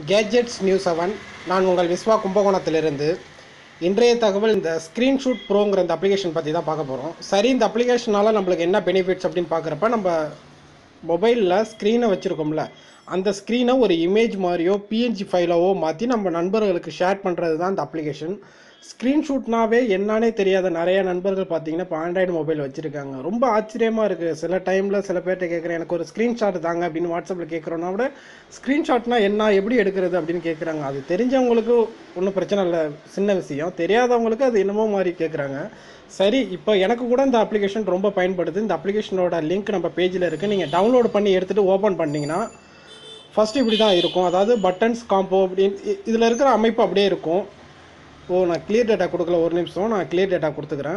gadgets news seven நான் உங்கள் விஸ்வா கும்பகோணத்திலிருந்து இன்றைய தகவல் இந்த ஸ்க்ரீன்ஷூட் ப்ரோங்கிற இந்த அப்ளிகேஷன் பற்றி தான் பார்க்க போகிறோம் சரி இந்த அப்ளிகேஷனால் நம்மளுக்கு என்ன பெனிஃபிட்ஸ் அப்படின்னு பார்க்குறப்ப நம்ம மொபைலில் ஸ்க்ரீனை வச்சுருக்கோம்ல அந்த ஸ்க்ரீனை ஒரு இமேஜ் மாதிரியோ பிஎன்ஜி ஃபைலாவோ மாற்றி நம்ம நண்பர்களுக்கு ஷேர் பண்ணுறது தான் இந்த அப்ளிகேஷன் ஸ்க்ரீன்ஷூட்னாவே என்னன்னே தெரியாத நிறைய நண்பர்கள் பார்த்தீங்கன்னா இப்போ ஆண்ட்ராய்டு மொபைல் வச்சுருக்காங்க ரொம்ப ஆச்சரியமாக இருக்குது சில டைமில் சில பேர்கிட்ட கேட்குறேன் எனக்கு ஒரு ஸ்க்ரீன்ஷாட் தாங்க அப்படின்னு வாட்ஸ்அப்பில் கேட்குறோன்னா விட ஸ்க்ரீன்ஷாட்னா என்ன எப்படி எடுக்கிறது அப்படின்னு கேட்குறாங்க அது தெரிஞ்சவங்களுக்கு ஒன்றும் பிரச்சனை இல்லை சின்ன விஷயம் தெரியாதவங்களுக்கு அது என்னமோ மாதிரி கேட்குறாங்க சரி இப்போ எனக்கு கூட இந்த அப்ளிகேஷன் ரொம்ப பயன்படுது இந்த அப்ளிகேஷனோட லிங்க் நம்ம பேஜில் இருக்குது நீங்கள் டவுன்லோட் பண்ணி எடுத்துகிட்டு ஓப்பன் பண்ணிங்கன்னா ஃபஸ்ட்டு இப்படி தான் இருக்கும் அதாவது பட்டன்ஸ் காம்போ அப்படின்னு இதில் இருக்கிற அமைப்பு அப்படியே இருக்கும் ஓ நான் கிளியர் டேட்டா கொடுக்கல ஒரு நிமிஷம் நான் கிளியர் டேட்டா கொடுத்துக்கிறேன்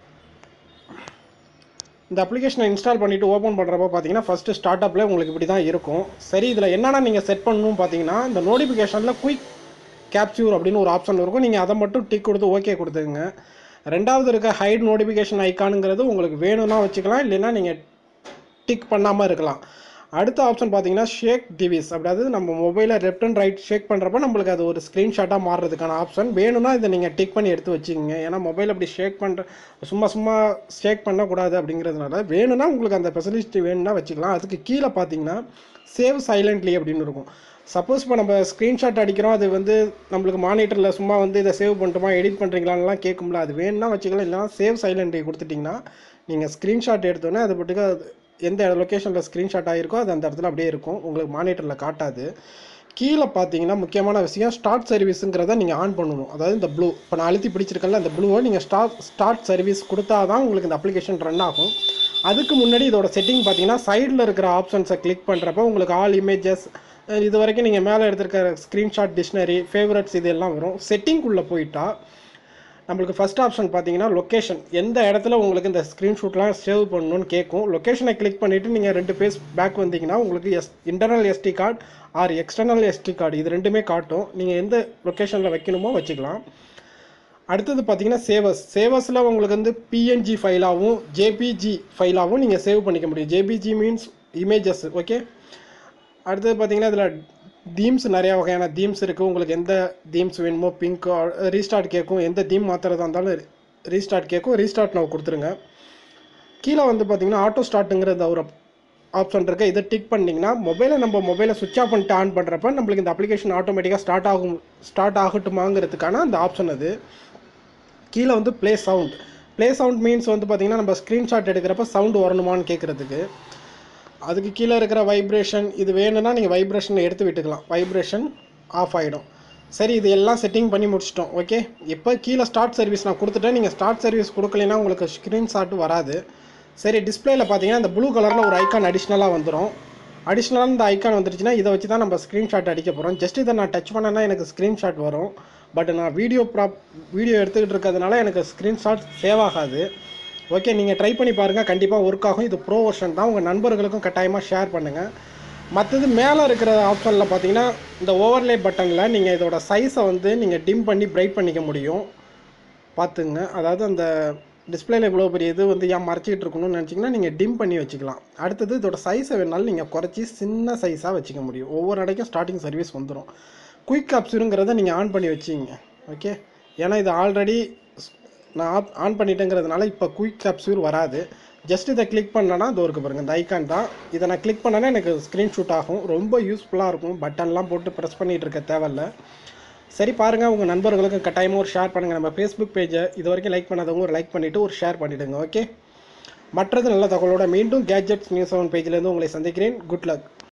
இந்த அப்ளிகேஷனை இன்ஸ்டால் பண்ணிவிட்டு ஓப்பன் பண்ணுறப்ப பார்த்தீங்கன்னா ஃபஸ்ட்டு ஸ்டார்ட் அப்பில் உங்களுக்கு இப்படி தான் இருக்கும் சரி இதில் என்னென்ன நீங்கள் செட் பண்ணணும் பார்த்தீங்கன்னா இந்த நோட்டிஃபிகேஷனில் குயிக் கேப்சூர் அப்படின்னு ஒரு ஆப்ஷன் இருக்கும் நீங்கள் அதை மட்டும் டிக் கொடுத்து ஓகே கொடுத்துங்க ரெண்டாவது இருக்க ஹைட் நோட்டிஃபிகேஷன் ஐக்கானுங்கிறது உங்களுக்கு வேணும்னா வச்சுக்கலாம் இல்லைன்னா நீங்கள் டிக் பண்ணாமல் இருக்கலாம் அடுத்த ஆப்ஷன் பார்த்தீங்கன்னா ஷேக் டிவிஸ் அதாவது நம்ம மொபைலில் லெஃப்ட் அண்ட் ரைட் ஷேக் பண்ணுறப்ப நம்மளுக்கு அது ஒரு ஸ்க்ரீன்ஷாட்டாக மாறுறதுக்கான ஆப்ஷன் வேணும்னா இதை நீங்கள் டிக் பண்ணி எடுத்து வச்சுக்கோங்க ஏன்னா மொபைல் அப்படி ஷேக் பண்ணுற சும்மா சும்மா ஷேக் பண்ணக்கூடாது அப்படிங்கிறதுனால வேணும்னா உங்களுக்கு அந்த ஃபெசிலிட்டி வேணும்னா வச்சுக்கலாம் அதுக்கு கீழே பார்த்தீங்கன்னா சேவ் சைலண்ட்லி அப்படின்னு இருக்கும் சப்போஸ் இப்போ நம்ம ஸ்க்ரீன்ஷாட் அடிக்கிறோம் அது வந்து நம்மளுக்கு மானிட்டரில் சும்மா வந்து இதை சேவ் பண்ணிட்டுமா எடிட் பண்ணுறீங்களான்லாம் கேட்கும்ல அது வேணும்னா வச்சுக்கலாம் இல்லைனா சேவ் சைலண்ட்லி கொடுத்துட்டிங்கன்னா நீங்கள் ஸ்க்ரீன்ஷாட் எடுத்தோன்னே அது பட்டுக்கு அது எந்த லொக்கேஷனில் ஸ்க்ரீன்ஷாட் ஆகிருக்கோ அது அந்த இடத்துல அப்படியே இருக்கும் உங்களுக்கு மானிட்டரில் காட்டாது கீழே பார்த்தீங்கன்னா முக்கியமான விஷயம் ஸ்டார்ட் சர்வீஸுங்கிறத நீங்கள் ஆன் பண்ணணும் அதாவது இந்த ப்ளூ இப்போ நான் அழுத்தி பிடிச்சிருக்கல அந்த ப்ளூவை நீங்கள் ஸ்டார்ட் ஸ்டார்ட் சர்வீஸ் கொடுத்தா தான் உங்களுக்கு இந்த அப்ளிகேஷன் ரன் ஆகும் அதுக்கு முன்னாடி இதோட செட்டிங் பார்த்தீங்கன்னா சைடில் இருக்கிற ஆப்ஷன்ஸை கிளிக் பண்ணுறப்ப உங்களுக்கு ஆல் இமேஜஸ் இது வரைக்கும் நீங்கள் மேலே எடுத்திருக்கிற ஸ்க்ரீன்ஷாட் டிக்ஷனரி ஃபேவரட்ஸ் இது எல்லாம் வரும் செட்டிங்குள்ளே போயிட்டா நம்மளுக்கு ஃபஸ்ட் ஆப்ஷன் பார்த்தீங்கன்னா லொக்கேஷன் எந்த இடத்துல உங்களுக்கு இந்த ஸ்க்ரீன்ஷூட்லாம் சேவ் பண்ணணும்னு கேட்கும் லொக்கேஷனை கிளிக் பண்ணிவிட்டு நீங்கள் ரெண்டு பேஸ் பேக் வந்தீங்கன்னா உங்களுக்கு எஸ் internal SD card or external SD card இது ரெண்டுமே காட்டும் நீங்கள் எந்த லொக்கேஷனில் வைக்கணுமோ வச்சுக்கலாம் அடுத்தது பார்த்தீங்கன்னா சேவஸ் சேவஸில் உங்களுக்கு வந்து பிஎன்ஜி ஃபைலாகவும் ஜேபிஜி ஃபைலாகவும் நீங்கள் சேவ் பண்ணிக்க முடியும் ஜேபிஜி மீன்ஸ் இமேஜஸ் ஓகே அடுத்தது பார்த்தீங்கன்னா இதில் தீம்ஸ் நிறையா வகையான தீம்ஸ் இருக்குது உங்களுக்கு எந்த தீம்ஸ் வேணுமோ பிங்க் ரீஸ்டார்ட் கேட்கும் எந்த தீம் மாற்றுறதா இருந்தாலும் ரீஸ்டார்ட் கேட்கும் ரீஸ்டார்ட் நான் கொடுத்துருங்க கீழே வந்து பார்த்தீங்கன்னா ஆட்டோ ஸ்டார்ட்டுங்கிற இந்த ஒரு ஆப்ஷன் இருக்குது இதை டிக் பண்ணிங்கன்னா மொபைலை நம்ம மொபைலை சுவிட்ச் ஆஃப் பண்ணிட்டு ஆன் பண்ணுறப்ப நம்மளுக்கு இந்த அப்ளிகேஷன் ஆட்டோமேட்டிக்காக ஸ்டார்ட் ஆகும் ஸ்டார்ட் ஆகட்டுமாங்கிறதுக்கான அந்த ஆப்ஷன் அது கீழே வந்து play sound play sound means வந்து பார்த்திங்கன்னா நம்ம ஸ்க்ரீன்ஷாட் எடுக்கிறப்ப சவுண்டு வரணுமான்னு கேட்குறதுக்கு அதுக்கு கீழே இருக்கிற வைப்ரேஷன் இது வேணும்னா நீங்கள் வைப்ரேஷனை எடுத்து விட்டுக்கலாம் வைப்ரேஷன் ஆஃப் ஆகிடும் சரி இது எல்லாம் செட்டிங் பண்ணி முடிச்சிட்டோம் ஓகே இப்போ கீழே ஸ்டார்ட் சர்வீஸ் நான் கொடுத்துட்டேன் நீங்கள் ஸ்டார்ட் சர்வீஸ் கொடுக்கலைன்னா உங்களுக்கு ஸ்க்ரீன்ஷாட் வராது சரி டிஸ்பிளேயில் பார்த்தீங்கன்னா இந்த ப்ளூ கலரில் ஒரு ஐக்கான் அடிஷ்னலாக வந்துடும் அடிஷ்னலாக இந்த ஐக்கான் வந்துருச்சுன்னா இதை வச்சு தான் நம்ம ஸ்க்ரீன்ஷாட் அடிக்க போகிறோம் ஜஸ்ட் இதை நான் டச் பண்ணேன்னா எனக்கு ஸ்க்ரீன்ஷாட் வரும் பட் நான் வீடியோ ப்ராப் வீடியோ எடுத்துக்கிட்டு இருக்கிறதுனால எனக்கு ஸ்க்ரீன்ஷாட் சேவ் ஆகாது ஓகே நீங்கள் ட்ரை பண்ணி பாருங்கள் கண்டிப்பாக ஒர்க் ஆகும் இது ப்ரோ வெர்ஷன் தான் உங்கள் நண்பர்களுக்கும் கட்டாயமாக ஷேர் பண்ணுங்கள் மற்றது மேலே இருக்கிற ஆப்ஷனில் பார்த்தீங்கன்னா இந்த ஓவர்லே பட்டனில் நீங்கள் இதோட சைஸை வந்து நீங்கள் டிம் பண்ணி பிரைட் பண்ணிக்க முடியும் பார்த்துங்க அதாவது அந்த டிஸ்பிளேல இவ்வளோ பெரிய இது வந்து ஏன் மறைச்சிக்கிட்டு இருக்கணும்னு நினச்சிங்கன்னா நீங்கள் டிம் பண்ணி வச்சுக்கலாம் அடுத்தது இதோட சைஸை வேணாலும் நீங்கள் குறைச்சி சின்ன சைஸாக வச்சுக்க முடியும் ஒவ்வொரு இடைக்கும் ஸ்டார்டிங் சர்வீஸ் வந்துடும் குயிக் ஆப்ஷனுங்கிறத நீங்கள் ஆன் பண்ணி வச்சிங்க ஓகே ஏன்னா இது ஆல்ரெடி நான் ஆப் ஆன் பண்ணிட்டேங்கிறதுனால இப்போ குயிக் கேப்சூர் வராது ஜஸ்ட் இதை கிளிக் பண்ணனா இது இருக்கு பாருங்கள் இந்த ஐக்கான் தான் இதை நான் கிளிக் பண்ணனா எனக்கு ஸ்க்ரீன்ஷூட் ஆகும் ரொம்ப யூஸ்ஃபுல்லாக இருக்கும் பட்டன்லாம் போட்டு ப்ரெஸ் பண்ணிகிட்டு இருக்க தேவையில்ல சரி பாருங்கள் உங்கள் நண்பர்களுக்கு கட்டாயமாக ஒரு ஷேர் பண்ணுங்கள் நம்ம ஃபேஸ்புக் பேஜை இது வரைக்கும் லைக் பண்ணாதவங்க ஒரு லைக் பண்ணிவிட்டு ஒரு ஷேர் பண்ணிவிடுங்க ஓகே மற்றது நல்ல தகவலோட மீண்டும் கேஜெட்ஸ் நியூஸ் செவன் பேஜிலேருந்து உங்களை சந்திக்கிறேன் குட் லக்